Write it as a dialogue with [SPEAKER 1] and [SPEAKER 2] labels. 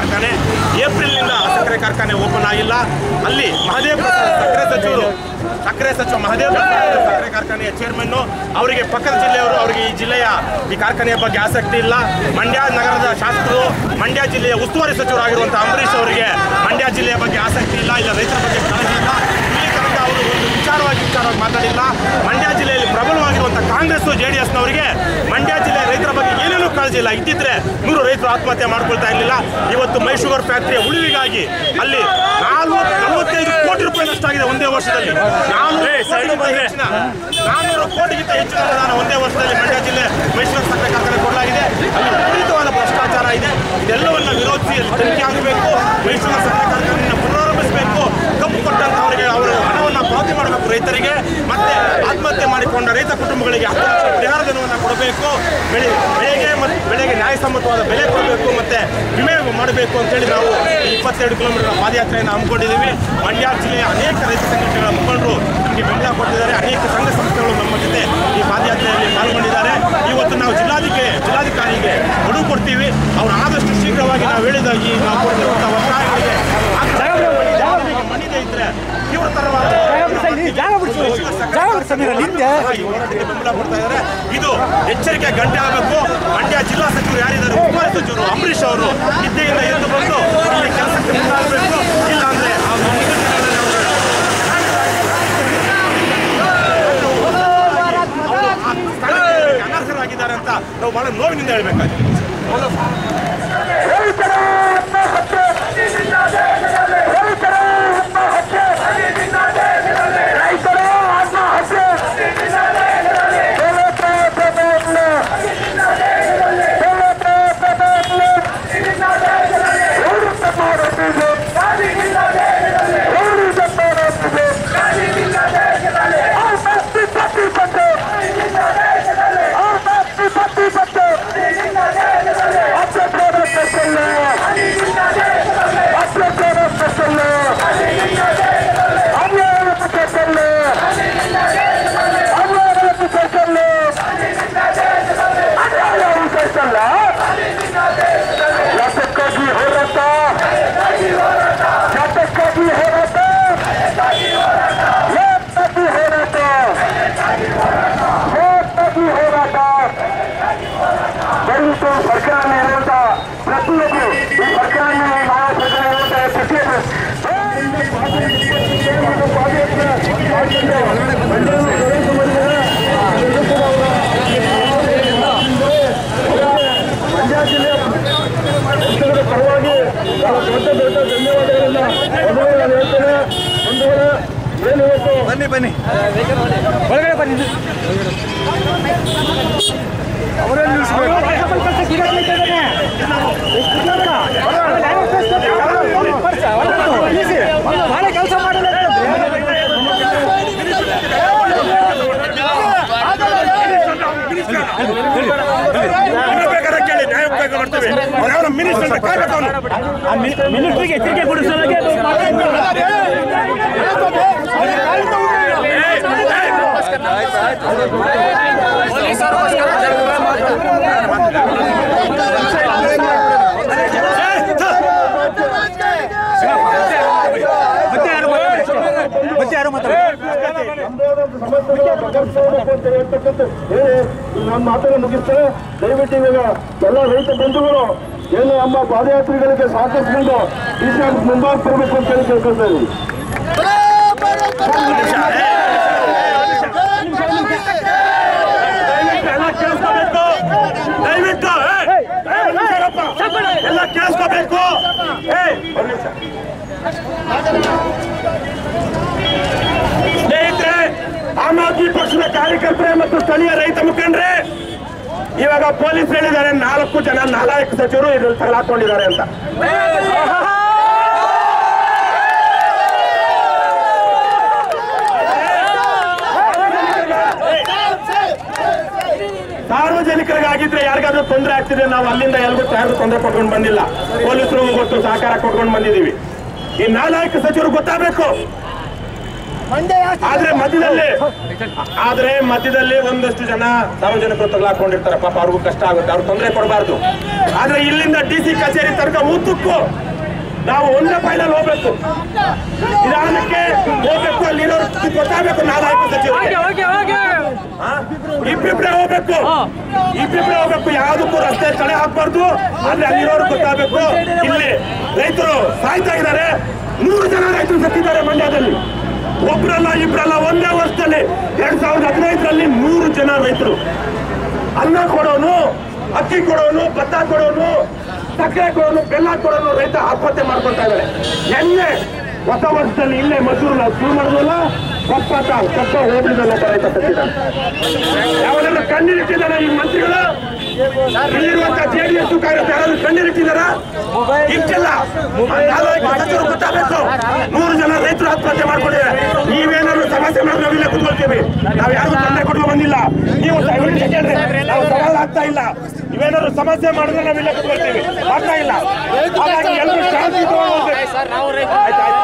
[SPEAKER 1] ಕಾರ್ಖಾನೆ ಏಪ್ರಿಲ್ನಿಂದ ಆ ಸಕ್ಕರೆ ಕಾರ್ಖಾನೆ ಓಪನ್ ಆಗಿಲ್ಲ ಅಲ್ಲಿ ಮಹದೇವ್ ಪ್ರಸಾದ್ ಸಕ್ಕರೆ ಸಚಿವರು ಸಕ್ಕರೆ ಸಚಿವ ಮಹದೇವ್ ಪ್ರಸಾದ್ ಸಕ್ಕರೆ ಕಾರ್ಖಾನೆಯ ಚೇರ್ಮನ್ ಅವರಿಗೆ ಪಕ್ಕದ ಜಿಲ್ಲೆಯವರು ಅವರಿಗೆ ಈ ಜಿಲ್ಲೆಯ ಈ ಕಾರ್ಖಾನೆಯ ಬಗ್ಗೆ ಆಸಕ್ತಿ ಇಲ್ಲ ಮಂಡ್ಯ ನಗರದ ಶಾಸಕರು ಮಂಡ್ಯ ಜಿಲ್ಲೆಯ ಉಸ್ತುವಾರಿ ಸಚಿವರಾಗಿರುವಂತಹ ಅಂಬರೀಶ್ ಅವರಿಗೆ ಮಂಡ್ಯ ಜಿಲ್ಲೆಯ ಬಗ್ಗೆ ಆಸಕ್ತಿ ಇಲ್ಲ ಇಲ್ಲ ರೈತರ ಬಗ್ಗೆ ಕಾಳಜಿ ಇಲ್ಲ ಇಲ್ಲಿ ತನಕ ಅವರು ಒಂದು ವಿಚಾರವಾಗಿ ವಿಚಾರವಾಗಿ ಮಾತಾಡಿಲ್ಲ ಮಂಡ್ಯ ಜಿಲ್ಲೆಯಲ್ಲಿ ಪ್ರಬಲವಾಗಿರುವಂತಹ ಕಾಂಗ್ರೆಸ್ ಜೆ ಡಿ ಎಸ್ನವರಿಗೆ ಮಂಡ್ಯ ಜಿಲ್ಲೆಯ ರೈತರ ಬಗ್ಗೆ ಏನೇನೂ ಕಾಳಜಿ ಇಲ್ಲ ಇದ್ದಿದ್ರೆ ನೂರು ರೈತರು ಆತ್ಮಹತ್ಯೆ ಮಾಡ್ಕೊಳ್ತಾ ಇರಲಿಲ್ಲ ಇವತ್ತು ಮೈ ಶುಗರ್ ಫ್ಯಾಕ್ಟರಿಯ ಉಳಿವಿಗಾಗಿ ಅಲ್ಲಿ ನಾಲ್ವತ್ತು ನಲವತ್ತೈದು ಕೋಟಿ ರೂಪಾಯಿ ನಷ್ಟ ಆಗಿದೆ ಒಂದೇ ವರ್ಷದಲ್ಲಿ ನಾನ್ನೂರು ಕೋಟಿಗಿಂತ ಹೆಚ್ಚಿನ ನಾನ್ನೂರು ಕೋಟಿಗಿಂತ ಹೆಚ್ಚಿನ ಅನುದಾನ ಒಂದೇ ವರ್ಷದಲ್ಲಿ ಮಂಡ್ಯ ಜಿಲ್ಲೆ ಮೈಸೂರು ಸಕ್ಕರೆ ಕಾರ್ಖಾನೆ ಕೊಡಲಾಗಿದೆ ಅಲ್ಲಿ ವಿಪರೀತವಾದ ಭ್ರಷ್ಟಾಚಾರ ಇದೆ ಇದೆಲ್ಲವನ್ನ ವಿರೋಧಿಸಿ ಅಲ್ಲಿ ತನಿಖೆ ಆಗಬೇಕು ಮೈಸೂರು ಸಕ್ಕರೆ ಕಾರ್ಖಾನೆಯನ್ನು ಪುನರಾರಂಭಿಸಬೇಕು ಕಪ್ಪು ಕೊಟ್ಟಂತವರಿಗೆ ಅವರು ಹಣವನ್ನು ಪಾವತಿ ಮಾಡಬೇಕು ರೈತರಿಗೆ ಮತ್ತೆ ಆತ್ಮಹತ್ಯೆ ಮಾಡಿಕೊಂಡ ರೈತ ಕುಟುಂಬಗಳಿಗೆ ಹತ್ತು ಲಕ್ಷ ಪರಿಹಾರ ಧನವನ್ನು ಕೊಡಬೇಕು ಬೆಳೆ ಬೆಳೆಗೆ ಮತ್ತು ಬೆಳೆಗೆ ನ್ಯಾಯಸಮ್ಮತವಾದ ಬೆಲೆ ಕೊಡಬೇಕು ಮತ್ತೆ ವಿಮೆ ಮಾಡಬೇಕು ಅಂತೇಳಿ ನಾವು ಈ ಇಪ್ಪತ್ತೆರಡು ಕಿಲೋಮೀಟರ್ ಪಾದಯಾತ್ರೆಯನ್ನು ಹಮ್ಮಿಕೊಂಡಿದ್ದೀವಿ ಮಂಡ್ಯ ಜಿಲ್ಲೆಯ ಅನೇಕ ರೈತ ಸಂಘಟನೆಗಳ ಮುಖಂಡರು ನಮಗೆ ಬೆಂಬಲ ಕೊಟ್ಟಿದ್ದಾರೆ ಅನೇಕ ಸಂಘ ಸಂಸ್ಥೆಗಳು ನಮ್ಮ ಜೊತೆ ಈ ಪಾದಯಾತ್ರೆಯಲ್ಲಿ ಪಾಲ್ಗೊಂಡಿದ್ದಾರೆ ಇವತ್ತು ನಾವು ಜಿಲ್ಲಾಧಿಕಾರಿ ಜಿಲ್ಲಾಧಿಕಾರಿಗೆ ಗಡುವು ಕೊಡ್ತೀವಿ ಅವರು ಆದಷ್ಟು ಶೀಘ್ರವಾಗಿ ನಾವು ಹೇಳಿದ ಈ ನಾವು ಕೊಡ್ತಿರುವಂಥ ಒತ್ತಾಯಗಳಿಗೆ ಜಾಗರಿಗೆ ಮಣಿದೇ ಇದ್ರೆ ತೀವ್ರತರವಾದ ಈ ಹೋರಾಟಕ್ಕೆ ಬೆಂಬಲ ಕೊಡ್ತಾ ಇದ್ದಾರೆ ಇದು ಎಚ್ಚರಿಕೆ ಗಂಟೆ ಆಗಬೇಕು ಮಂಡ್ಯ ಜಿಲ್ಲಾ ಸಚಿವರು ಯಾರಿದ್ದಾರೆ ಉಸ್ತುವಾರಿ ಸಚಿವರು ಅಂಬರೀಶ್ ಅವರು ನಿದ್ದೆಯಿಂದ ಎದ್ದು ಬಂದು ಇಲ್ಲಿ ಕೆಲಸಕ್ಕೆ ಮುಂದಾಗಬೇಕು ಇಲ್ಲ ಅಂದ್ರೆ ಆ ಮುಖ್ಯಮಂತ್ರಿಗಳನ್ನ ಅವರು ಆ ಸ್ಥಾನಕ್ಕೆ ಅನರ್ಹರಾಗಿದ್ದಾರೆ ಅಂತ ನಾವು ಬಹಳ ನೋವಿನಿಂದ ಹೇಳ್ಬೇಕಾಗಿದೆ
[SPEAKER 2] ಯಾತಕ್ಕಾಗಿ ಹೋರಾಟ ಯಾತಕ್ಕಾಗಿ ಹೋರಾಟ ಯಾತಕ್ಕಾಗಿ ಹೋರಾಟ ಯಾತಕ್ಕಾಗಿ ಹೋರಾಟ ದಯವಿಟ್ಟು ಸರ್ಕಾರ ಇರುವಂತ ಪ್ರತಿಯೊಬ್ಬರು ಈ ಸರ್ಕಾರ ನಾವು ಸರ್ಕಾರ ಇರುವಂತ ಪ್ರತಿಯೊಬ್ಬರು ಮಂಡ್ಯ ಜಿಲ್ಲೆಯ ರೈತರ ಪರವಾಗಿ ಬಹಳ ದೊಡ್ಡ ದೊಡ್ಡ ಧನ್ಯವಾದಗಳನ್ನ ಮೊದಲು ನಾನು ಹೇಳ್ತೇನೆ ಬಂಧುಗಳೇ ಏನು ಇವತ್ತು
[SPEAKER 3] ಬನ್ನಿ ಬನ್ನಿ
[SPEAKER 2] ಒಳಗಡೆ ಬನ್ನಿ ಅವರೇ ಕೆಲಸ ಮಾಡಲ್ಲ
[SPEAKER 1] ಬೇಕಾದ್ರೆ ಕೇಳಿ ನ್ಯಾಯ ಬೇಕಾದ್ರೆ ಮಾಡ್ತೇವೆ ಅವ್ರು ಯಾವ ಮಿನಿಸ್ಟರ್ ಅಂತ ಕಾಯ್ಬೇಕು ಅವನು
[SPEAKER 2] ಮಿನಿಸ್ಟ್ರಿಗೆ ಎಚ್ಚರಿಕೆ ಕೊಡಿಸಲಾಗೆ
[SPEAKER 3] ಮತ್ತೆ ಯಾರು ಮಾತಾಡಿ ಮತ್ತೆ ಯಾರು ಮಾತಾಡಿ
[SPEAKER 2] ನಮ್ಮ ಮಾತನ್ನು ಮುಗಿಸ್ತೇನೆ ದಯವಿಟ್ಟು ಇವಾಗ ಎಲ್ಲ ರೈತ ಬಂಧುಗಳು ಏನು ನಮ್ಮ ಪಾದಯಾತ್ರಿಗಳಿಗೆ ಸಹಕರಿಸಿಕೊಂಡು ಡಿ ಸಿ ಆಫೀಸ್ ಮುಂಭಾಗ ಬರಬೇಕು ಅಂತ ಹೇಳಿ ಕೇಳ್ಕೊಳ್ತಾ ಇದ್ದೀವಿ
[SPEAKER 1] ಎಲ್ಲ ಕೇಳಿಸ್ಕೋಬೇಕು ದಯವಿಟ್ಟು ಏ, ಏ, ಒಂದ್ ನಿಮಿಷ ಇರಪ್ಪ. ಎಲ್ಲ ಕೇಳಿಸ್ಕೋಬೇಕು ಏ, ಒಂದ್ ನಿಮಿಷ. ಸ್ನೇಹಿತರೆ ಆಮ್ ಆದ್ಮಿ ಪಕ್ಷದ ಕಾರ್ಯಕರ್ತರೆ ಮತ್ತು ಸ್ಥಳೀಯ ರೈತ ಮುಖಂಡರೇ ಇವಾಗ ಪೊಲೀಸ್ ಹೇಳಿದ್ದಾರೆ ನಾಲ್ಕು ಜನ ನಾಲ್ಕು ಸಚಿವರು ಇದ್ರಲ್ಲಿ ತಗಲಾಕೊಂಡಿದ್ದಾರೆ ಅಂತ ಸಾರ್ವಜನಿಕರಿಗಾಗಿದ್ರೆ ಯಾರಿಗಾದ್ರೂ ತೊಂದರೆ ಆಗ್ತಿದೆ ನಾವು ಅಲ್ಲಿಂದ ಎಲ್ಗೂ ಯಾರಿಗೂ ತೊಂದರೆ ಕೊಟ್ಕೊಂಡು ಬಂದಿಲ್ಲ ಪೊಲೀಸರು ಗೊತ್ತು ಸಹಕಾರ ಕೊಟ್ಕೊಂಡು ಬಂದಿದ್ದೀವಿ ಈ ನಾಲ್ಕು ಸಚಿವರು ಗೊತ್ತಾಗಬೇಕು ಆದ್ರೆ ಮಧ್ಯದಲ್ಲಿ ಆದ್ರೆ ಮಧ್ಯದಲ್ಲಿ ಒಂದಷ್ಟು ಜನ ಸಾರ್ವಜನಿಕರು ತಗಲಾಕೊಂಡಿರ್ತಾರೆ ಪಾಪ ಅವ್ರಿಗೂ ಕಷ್ಟ ಆಗುತ್ತೆ ಅವ್ರು ತೊಂದರೆ ಕೊಡಬಾರ್ದು ಆದ್ರೆ ಇಲ್ಲಿಂದ ಡಿ ಸಿ ಕಚೇರಿ ತನಕ ಉದ್ದಕ್ಕೂ ನಾವು ಒಂದೇ ಫೈನಲ್ ಹೋಗ್ಬೇಕು ನಿಧಾನಕ್ಕೆ ಹೋಗ್ಬೇಕು ಅಲ್ಲಿರೋರು ಗೊತ್ತಾಗಬೇಕು ನಾಲ್ಕು ಸಚಿವರಿಗೆ ಆ? ಇಬ್ಬಿಬ್ರೇ ಹೋಗ್ಬೇಕು ಇಬ್ಬಿಬ್ರೇ ಹೋಗ್ಬೇಕು ಯಾವ್ದಕ್ಕೂ ರಸ್ತೆ ತಡೆ ಹಾಕ್ಬಾರ್ದು ಆದ್ರೆ ಅಲ್ಲಿರೋರು ಗೊತ್ತಾಗಬೇಕು ಇಲ್ಲಿ ರೈತರು ಸಾಯ್ತಾ ಇದ್ದಾರೆ ನೂರು ಜನ ರೈತರು ಸತ್ತಿದ್ದಾರೆ ಮಂಡ್ಯದಲ್ಲಿ ಒಬ್ರಲ್ಲ ಇಬ್ರಲ್ಲ ಒಂದೇ ವರ್ಷದಲ್ಲಿ ಎರಡ್ ಸಾವಿರದ ಹದಿನೈದರಲ್ಲಿ ನೂರು ಜನ ರೈತರು ಅನ್ನ ಕೊಡೋನು ಅಕ್ಕಿ ಕೊಡೋನು ಭತ್ತ ಕೊಡೋನು ಸಕ್ಕರೆ ಕೊಡೋನು ಬೆಲ್ಲ ಕೊಡೋನು ರೈತ ಆತ್ಮಹತ್ಯೆ ಮಾಡ್ಕೊಳ್ತಾ ಇದ್ದಾರೆ ಎಣ್ಣೆ ಹೊಸ ವರ್ಷದಲ್ಲಿ ಇಲ್ಲೇ ಮಸೂರು ನಾವು ಶುರು ಮಾಡಿದ್ವಲ್ಲ ಒಪ್ಪತ್ತ ಕೊಪ್ಪ ಹೋಬಳಿದಲ್ಲಿ ಒಬ್ಬ ರೈತ ಸತ್ತಿದ್ದಾನೆ ಯಾವನ್ನೆಲ್ಲ ಕಣ್ಣೀರಿಟ್ಟಿದ್ದಾರೆ ಈ ಮಂತ್ರಿಗಳು ಇಲ್ಲಿರುವಂತ ಜೆಡಿಎಸ್ ಕಾಂಗ್ರೆಸ್ ಯಾರಾದ್ರೂ ಕಣ್ಣೀರಿಟ್ಟಿದ್ದಾರ ಇಷ್ಟೆಲ್ಲ ನಾಲ್ಕು ಸಚಿವರು ಗೊತ್ತಾಗಬೇಕು ನೂರು ಜನ ರೈತರು ಆತ್ಮಹತ್ಯೆ ಮಾಡ್ಕೊಂಡಿದ್ದಾರೆ ನೀವೇನಾದ್ರು ಸಮಸ್ಯೆ ಮಾಡಿ ನಾವಿಲ್ಲ ಕುತ್ಕೊಳ್ತೀವಿ ನಾವು ಯಾರಿಗೂ ತೊಂದರೆ ಕೊಡಲು ಬಂದಿಲ್ಲ ನೀವು ದಯವಿಟ್ಟು ಕೇಳ್ರಿ ನಾವು ಸವಾಲ್ ಆಗ್ತಾ ಇಲ್ಲ ನೀವೇನಾದ್ರು ಸಮಸ್ಯೆ ಮಾಡಿದ್ರೆ ನಾವಿಲ್ಲ ಕುತ್ಕೊಳ್ತೀವಿ ಆಗ್ತಾ ಇಲ್ಲ ಹಾಗಾಗಿ ಎಲ್ಲರೂ ಶಾಂತಿ ತಗೊಂಡು ಹೋಗ್ಬೇಕು. ಆಯ್ತು, ಆಯ್ತು.